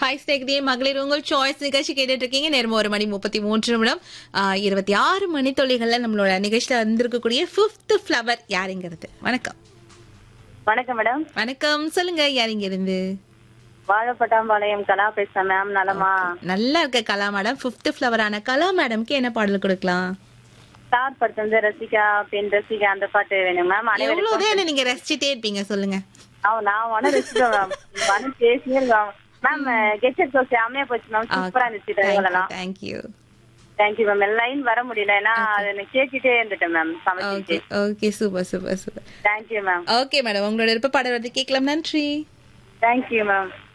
hi ஸ்நேகிதியே மகளிர் உங்கள் choice நிகழ்ச்சி கேட்டுட்டு இருக்கீங்க நேரம் ஒரு மணி முப்பத்தி மூன்று நிமிடம் ஆஹ், இருபத்தி ஆறு மணி தொழிகள்ல நம்மளோட நிகழ்ச்சியில வந்திருக்கக்கூடிய ஃபிஃப்த் ஃபிளவர் யாருங்கிறது வணக்கம் வணக்கம் மேடம் வணக்கம் சொல்லுங்க யாருங்க இருந்து வாழப்பட்டாம்பாளையம் கலா பேசுறேன் மேம் நலமா நல்லா இருக்க கலா மேடம் ஃபிஃப்த் ஃபிளவரான கலா மேடம்க்கு என்ன பாடல் கொடுக்கலாம் ஸ்டார் படத்துல இருந்து ரசிகா பெண் ரசிகா அந்த பாட்டு வேணும் மேம் அனைவருக்கும் எவ்வளவுதான் என்ன நீங்க ரசிச்சுட்டே இருப்பீங்க சொல்லுங்க அவன் நான் உன ரசிப்பேன் மேம் மனு பேசியே இருக்கோம் மேம் கெஸ்ட் சோசி அம்மையா போச்சு மேம் சூப்பரா இருந்துச்சு தகவலாம் தேங்க்யூ தேங்க்யூ மேம் லைன் வர முடியல ஏன்னா அதை நான் கேட்டுட்டே இருந்துட்டேன் மேம் சமைச்சிட்டு okay okay super super super thank you ma'am okay madam உங்களோட விருப்ப பாடல் வந்து கேட்கலாம் நன்றி தேங்க்யூ மேம்